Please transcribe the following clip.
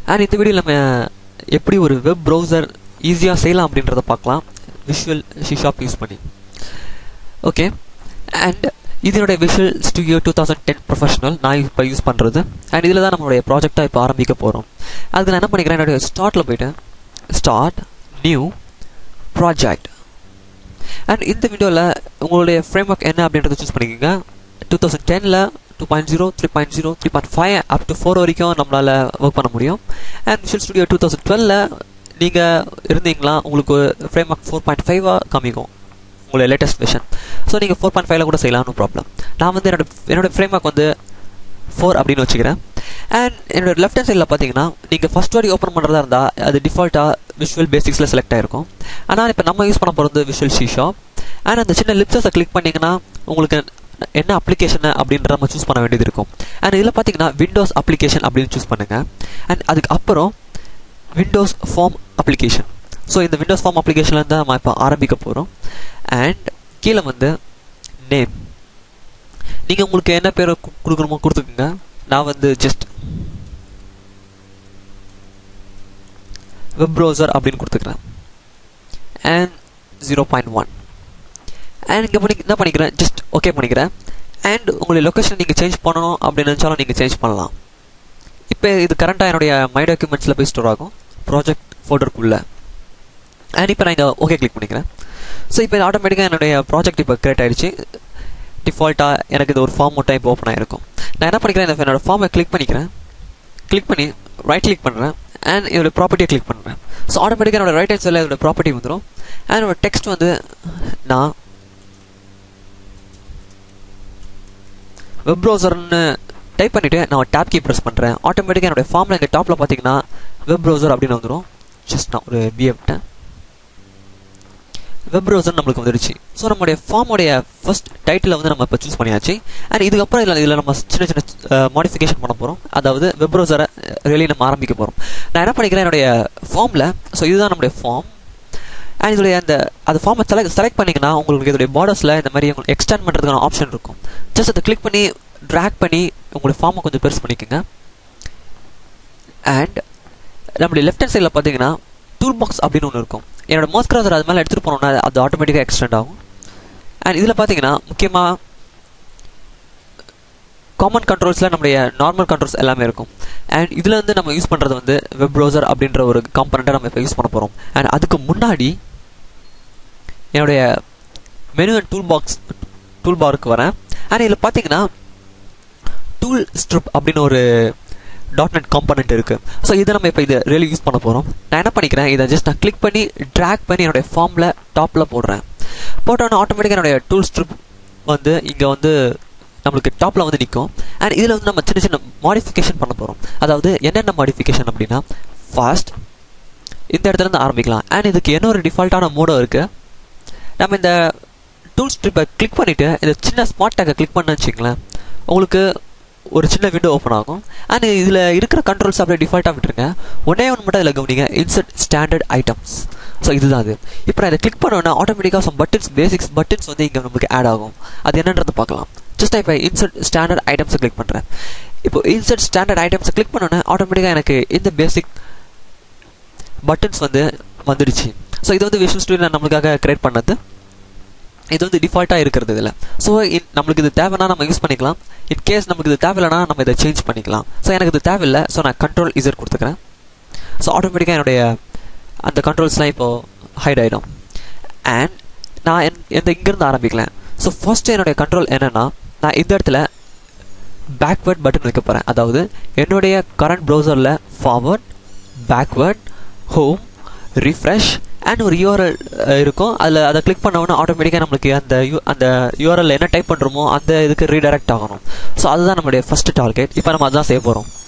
and இந்த video நம்ம எப்படி ஒரு வெப் ப்ரௌசர் ஈஸியாக செய்யலாம் அப்படின்றத பார்க்கலாம் விஷுவல் ஷிஷாப் யூஸ் பண்ணி ஓகே அண்ட் இதனுடைய visual studio two thousand ten professional நான் இப்போ யூஸ் பண்ணுறது அண்ட் இதில் தான் நம்மளுடைய ப்ராஜெக்டாக இப்போ ஆரம்பிக்க போகிறோம் அதுக்கு நான் என்ன பண்ணிக்கிறேன் என்னுடைய ஸ்டார்ட்டில் போயிட்டு ஸ்டார்ட் நியூ ப்ராஜெக்ட் அண்ட் இந்த வீடியோவில் உங்களுடைய ஃப்ரேம் ஒர்க் என்ன அப்படின்றத சூஸ் பண்ணிக்கோங்க டூ தௌசண்ட் டெனில் two point zero three point zero three point five up to four வரைக்கும் நம்மளால் ஒர்க் பண்ண முடியும் and visual studio two thousand டுவெலில் நீங்கள் இருந்தீங்களா உங்களுக்கு ஃப்ரேம் ஒர்க் ஃபோர் பாயிண்ட் ஃபைவாக காமிக்கும் உங்களுடைய லேட்டஸ்ட் வெர்ஷன் ஸோ நீங்கள் ஃபோர் பாயிண்ட் ஃபைவ்ல கூட செய்யலாம் நோ ப்ராப்ளம் நான் வந்து என்னோட என்னோட ஃப்ரேம் ஒர்க் வந்து ஃபோர் அப்படின்னு வச்சுக்கிறேன் அண்ட் என்னோட லெஃப்ட் ஹேண்ட் சைடில் பார்த்தீங்கன்னா நீங்கள் ஃபஸ்ட் வாடி ஓப்பன் பண்ணுறதா இருந்தால் அது டிஃபால்ட்டாக விஷுவல் பேசிக்ஸில் செலக்ட் ஆகிருக்கும் ஆனால் இப்போ நம்ம யூஸ் பண்ண போகிறது விஷுவல் ஷீஷாப் அண்ட் அந்த சின்ன லிப்ஸஸை கிளிக் பண்ணிங்கன்னா உங்களுக்கு என்ன அப்ளிகேஷன் அப்படின்ற நம்ம சூஸ் பண்ண வேண்டியது இருக்கும் அண்ட் இதில் பார்த்தீங்கன்னா விண்டோஸ் அப்ளிகேஷன் அப்படின்னு சூஸ் பண்ணுங்கள் அண்ட் அதுக்கு அப்புறம் விண்டோஸ் ஃபார்ம் அப்ளிகேஷன் ஸோ இந்த விண்டோஸ் ஃபார்ம் அப்ளிகேஷன்லேருந்து நம்ம இப்போ ஆரம்பிக்க போகிறோம் அண்ட் கீழே வந்து நேம் நீங்கள் உங்களுக்கு என்ன பேர் கொடுக்கணுமோ கொடுத்துக்குங்க நான் வந்து ஜஸ்ட் வெப் ப்ரௌசர் அப்படின்னு கொடுத்துக்கிறேன் and zero point one and இங்கே பண்ணி என்ன பண்ணிக்கிறேன் ஜஸ்ட் ஓகே பண்ணிக்கிறேன் அண்ட் உங்களுடைய லொக்கேஷன் நீங்கள் சேஞ்ச் பண்ணணும் அப்படின்னு நினச்சாலும் நீங்கள் சேஞ்ச் பண்ணலாம் இப்போ இது கரண்ட்டாக என்னுடைய மை டாக்குமெண்ட்ஸில் போய் ஸ்டோர் ஆகும் ப்ராஜெக்ட் ஃபோல்டருக்குள்ளே அண்ட் இப்போ நான் இங்கே ஓகே கிளிக் பண்ணிக்கிறேன் ஸோ இப்போ இது ஆட்டோமேட்டிக்காக என்னுடைய ப்ராஜெக்ட் இப்போ கிரியேட் ஆகிடுச்சு டிஃபால்ட்டாக எனக்கு இது ஒரு ஃபார்ம் மட்டும் இப்போ ஓப்பன் ஆகிருக்கும் நான் என்ன பண்ணிக்கிறேன் இந்த என்னோட ஃபார்மை கிளிக் பண்ணிக்கிறேன் கிளிக் பண்ணி ரைட் கிளிக் பண்ணுறேன் அண்ட் இதோட ப்ராப்பர்ட்டியை கிளிக் பண்ணுறேன் ஸோ ஆட்டோமேட்டிக்காக என்னோட ரைட் ஹேண்ட் சைடில் இதோட ப்ராப்பர்ட்டி வந்துடும் அண்ட் என்னோட டெக்ஸ்ட் வந்து நான் வெப் ப்ரௌசர்னு டைப் பண்ணிவிட்டு நான் டேப் கீ ப்ரெஸ் பண்ணுறேன் ஆட்டோமேட்டிக்காக என்னோடய ஃபார்மில் இங்கே டாப்பில் பார்த்தீங்கன்னா வெப் ப்ரௌசர் அப்படின்னு வந்துடும் ஜஸ்ட் நான் ஒரு பிஎஃப்ட்டேன் வெப் ப்ரௌசர் நம்மளுக்கு வந்துடுச்சு ஸோ நம்மளுடைய ஃபார்முடைய ஃபர்ஸ்ட் டைட்டில் வந்து நம்ம இப்போ சூஸ் பண்ணியாச்சு அண்ட் இதுக்கப்புறம் இதில் இதில் நம்ம சின்ன சின்ன மாடிஃபிகேஷன் பண்ண போகிறோம் அதாவது வெப் ப்ரௌசரை ரியலி நம்ம ஆரம்பிக்க போகிறோம் நான் என்ன பண்ணிக்கிறேன் என்னுடைய ஃபார்மில் ஸோ இதுதான் நம்மளுடைய ஃபார்ம் அண்ட் இதோடைய அந்த அந்த ஃபார்மை செலக்ட் செலக்ட் பண்ணிங்கன்னா உங்களுக்கு இதோடைய பார்டர்ஸில் இந்த மாதிரி உங்களுக்கு எக்ஸ்டெண்ட் பண்ணுறதுக்கான ஆப்ஷன் இருக்கும் ஜஸ்ட் அதை கிளிக் பண்ணி ட்ராக் பண்ணி உங்களுடைய ஃபார்மை கொஞ்சம் பெருசு பண்ணிக்கோங்க அண்ட் நம்மளுடைய லெஃப்ட் ஹேண்ட் சைடில் பார்த்தீங்கன்னா டூல் பாக்ஸ் அப்படின்னு ஒன்று இருக்கும் என்னோட மோஸ் கிராசர் அது மேலே எடுத்துகிட்டு போனோம்னா அது ஆட்டோமேட்டிக்காக எக்ஸ்டெண்ட் ஆகும் அண்ட் இதில் பார்த்தீங்கன்னா முக்கியமாக காமன் கண்ட்ரோல்ஸில் நம்மளுடைய நார்மல் கண்ட்ரோல்ஸ் எல்லாமே இருக்கும் அண்ட் இதில் வந்து நம்ம யூஸ் பண்ணுறது வந்து வெப் ப்ரௌசர் அப்படின்ற ஒரு காம்பனண்ட்டை நம்ம இப்போ யூஸ் பண்ண போகிறோம் அண்ட் அதுக்கு முன்னாடி என்னுடைய menu and tool box tool பாருக்கு வரேன் அண்ட் இதில் பார்த்தீங்கன்னா டூல் ஸ்ட்ரிப் அப்படின்னு ஒரு டாட் நெட் காம்பனண்ட் இருக்குது ஸோ இதை நம்ம இப்போ இதை ரியலி யூஸ் பண்ண போகிறோம் நான் என்ன பண்ணிக்கிறேன் இதை ஜஸ்ட் நான் கிளிக் பண்ணி ட்ராக் பண்ணி என்னுடைய ஃபார்மில் டாப்பில் போடுறேன் போட்டோன்னா ஆட்டோமேட்டிக்காக என்னுடைய டூல் ஸ்ட்ரிப் வந்து இங்கே வந்து நம்மளுக்கு டாப்பில் வந்து நிற்கும் அண்ட் இதில் வந்து நம்ம சின்ன சின்ன மாடிஃபிகேஷன் பண்ண போகிறோம் அதாவது என்னென்ன மாடிஃபிகேஷன் அப்படின்னா ஃபாஸ்ட் இந்த இடத்துல இருந்து ஆரம்பிக்கலாம் அண்ட் இதுக்கு என்ன ஒரு டிஃபால்ட்டான மோடோ இருக்குது நம்ம இந்த டூல் ஸ்ட்ரிப்பை கிளிக் பண்ணிவிட்டு இந்த சின்ன ஸ்மார்ட் டேக்கை கிளிக் பண்ண வச்சிங்களேன் உங்களுக்கு ஒரு சின்ன விண்டோ ஓப்பன் ஆகும் அண்ட் இதில் இருக்கிற கண்ட்ரோல்ஸ் அப்படியே டிஃபால்ட்டாக விட்டுருங்க ஒன்றே ஒன்று மட்டும் இதில் கவனிங்க இன்சர்ட் ஸ்டாண்டர்ட் ஐட்டம்ஸ் ஸோ இதுதான் அது இப்போ நான் இதை கிளிக் பண்ணோன்னா ஆட்டோமேட்டிக்காக சம் பட்டன்ஸ் பேசிக்ஸ் பட்டன்ஸ் வந்து இங்கே நமக்கு ஆட் ஆகும் அது என்னன்றது பார்க்கலாம் ஜஸ்ட் இப்போ இன்சர்ட் ஸ்டாண்டர்ட் ஐட்டம்ஸை கிளிக் பண்ணுறேன் இப்போ இன்சர்ட் ஸ்டாண்டர்ட் ஐட்டம்ஸை கிளிக் பண்ணோன்னே ஆட்டோமேட்டிக்காக எனக்கு இந்த பேசிக் பட்டன்ஸ் வந்து வந்துடுச்சு ஸோ இது வந்து விஷுவல் ஸ்டுடியோ நம்மளுக்காக கிரியேட் பண்ணது இது வந்து டிஃபால்ட்டாக இருக்கிறது இதில் ஸோ நம்மளுக்கு இது தேவைன்னா நம்ம யூஸ் பண்ணிக்கலாம் இன் கேஸ் நமக்கு இது தேவையில்லைனா நம்ம இதை சேஞ்ச் பண்ணிக்கலாம் ஸோ எனக்கு இது தேவையில்லை ஸோ நான் கண்ட்ரோல் இசர் கொடுத்துக்கிறேன் ஸோ ஆட்டோமேட்டிக்காக என்னுடைய அந்த கண்ட்ரோல்ஸ்லாம் இப்போது ஹைட் ஆகிடும் அண்ட் நான் என் எந்த இங்கேருந்து ஆரம்பிக்கல ஸோ ஃபர்ஸ்ட் என்னுடைய கண்ட்ரோல் என்னென்னா நான் இந்த இடத்துல பேக்வேர்ட் பட்டன் வைக்க போகிறேன் அதாவது என்னுடைய கரண்ட் ப்ரௌசரில் forward backward home refresh and ஒரு யூஆர்எல் இருக்கும் அதில் அதை கிளிக் பண்ணோன்னா ஆட்டோமேட்டிக்காக நம்மளுக்கு அந்த யூ அந்த யூஆர்எல் என்ன டைப் பண்ணுறோமோ அந்த இதுக்கு ரீடைரக்ட் ஆகணும் ஸோ அதுதான் நம்மளுடைய ஃபஸ்ட்டு டார்கெட் இப்போ நம்ம அதுதான் செய்ய போகிறோம்